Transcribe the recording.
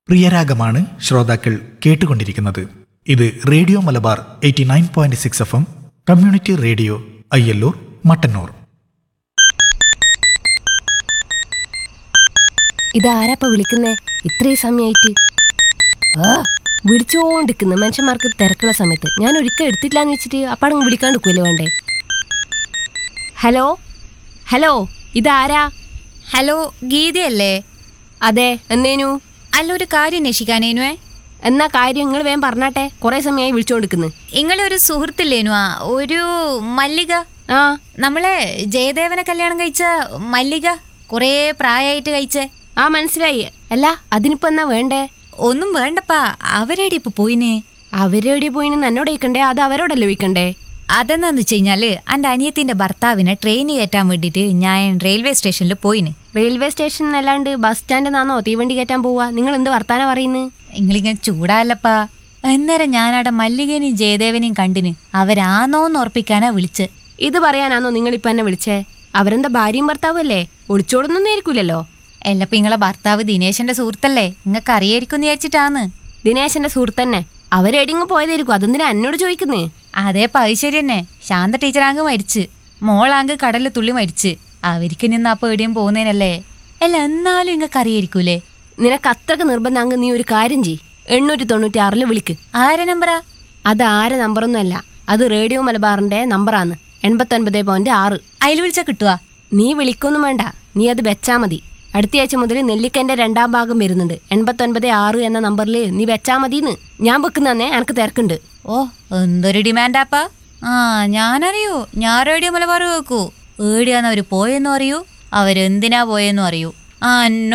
പ്രിയരാഗമാണ് ശ്രോതാക്കൾ കേട്ടുകൊണ്ടിരിക്കുന്നത് ഇത് radio Malabar eighty nine point six F M community radio Ayyallur Mattannur ഇതാരാപ്പ വിളിക്കുന്നേ ഇത്രയും സമയായിട്ട് ആ വിളിച്ചോണ്ടിരിക്കുന്ന മനുഷ്യന്മാർക്ക് തിരക്കുള്ള സമയത്ത് ഞാൻ ഒരിക്കൽ എടുത്തിട്ടില്ലാന്ന് വെച്ചിട്ട് അപ്പാടങ്ങ് വിളിക്കാണ്ടിരിക്കുമല്ലോ വേണ്ടേ ഹലോ ഹലോ ഇതാരാ ഹലോ ഗീതയല്ലേ അതെ എന്നേനു അല്ല ഒരു കാര്യം അന്വേഷിക്കാനേനുവേ എന്നാ കാര്യം നിങ്ങൾ വേഗം പറഞ്ഞാട്ടെ കുറെ സമയമായി വിളിച്ചോണ്ടിരിക്കുന്നു നിങ്ങളെ ഒരു സുഹൃത്തില്ലേനുവാ ഒരു മല്ലിക ആ നമ്മളെ ജയദേവനെ കല്യാണം കഴിച്ച മല്ലിക കുറേ പ്രായമായിട്ട് കഴിച്ചേ ആ മനസ്സിലായി അല്ല അതിനിപ്പോ എന്നാ വേണ്ടേ ഒന്നും വേണ്ടപ്പാ അവരെടി ഇപ്പൊ പോയിന് അവരെവിടെ പോയിന്ന് എന്നോട് ചോദിക്കണ്ടേ അത് അവരോടല്ലേ ചോദിക്കണ്ടേ അതെന്താന്ന് വെച്ച് കഴിഞ്ഞാല് എൻ്റെ അനിയത്തിന്റെ ഭർത്താവിനെ ട്രെയിൻ കയറ്റാൻ വേണ്ടിയിട്ട് ഞാൻ റെയിൽവേ സ്റ്റേഷനിൽ പോയിന് റെയിൽവേ സ്റ്റേഷൻ അല്ലാണ്ട് ബസ് സ്റ്റാൻഡിൽ തീവണ്ടി കയറ്റാൻ പോവാ നിങ്ങൾ എന്ത് വർത്താനം പറയുന്നത് നിങ്ങളിങ്ങനെ ചൂടാല്ലപ്പാ അന്നേരം ഞാനവിടെ മല്ലികനെയും ജയദേവനെയും കണ്ടിന് അവരാന്നോന്ന് ഉറപ്പിക്കാനാ വിളിച്ച് ഇത് പറയാനാണോ നിങ്ങൾ ഇപ്പൊ എന്നെ വിളിച്ചേ അവരെന്താ ഭാര്യയും ഭർത്താവും അല്ലേ ഒളിച്ചോടൊന്നും ആയിരിക്കൂലല്ലോ എല്ലപ്പ നിങ്ങളെ ഭർത്താവ് ദിനേശന്റെ സുഹൃത്തല്ലേ നിങ്ങൾക്ക് അറിയായിരിക്കും വിചാരിച്ചിട്ടാന്ന് ദിനേശന്റെ സുഹൃത്തന്നെ അവരെടിങ്ങ് പോയതായിരിക്കും അതെന്തിനാ എന്നോട് ചോദിക്കുന്നേ അതേ പൈശ്ശേരി തന്നെ ശാന്ത ടീച്ചറാങ്ക് മരിച്ച് മോളാങ്ക് കടലിൽ തുള്ളി മരിച്ച് അവർക്ക് നിന്ന് അപ്പൊ എവിടെയും പോകുന്നതിനല്ലേ അല്ല എന്നാലും നിങ്ങൾക്ക് അറിയായിരിക്കൂലേ നിനക്ക് അത്രക്ക് നിർബന്ധം നീ ഒരു കാര്യം ചെയ് എണ്ണൂറ്റി തൊണ്ണൂറ്റി ആറില് വിളിക്ക് ആരെ നമ്പറാ അത് ആരെ നമ്പറൊന്നും അല്ല അത് റേഡിയോ മലബാറിന്റെ നമ്പറാണ് എൺപത്തൊൻപത് പോയിന്റ് ആറ് അതിൽ വിളിച്ചാ കിട്ടുവാ നീ വിളിക്കൊന്നും വേണ്ട നീ അത് വെച്ചാ മതി അടുത്തയാഴ്ച മുതൽ നെല്ലിക്കന്റെ രണ്ടാം ഭാഗം വരുന്നുണ്ട് എൺപത്തൊൻപത് ആറ് എന്ന നമ്പറിൽ നീ വെച്ചാ മതിന്ന് ഞാൻ വെക്കുന്നന്നെ എനക്ക് തിരക്കുണ്ട് ഓ എന്തൊരു ഡിമാൻഡാപ്പാ ആ ഞാനറിയൂ ഞാൻ റേഡിയോ മലബാർ കേൾക്കൂ ഏടിയാന്ന് അവര് പോയെന്നും അറിയൂ അവരെന്തിനാ പോയെന്നും അറിയൂ ആ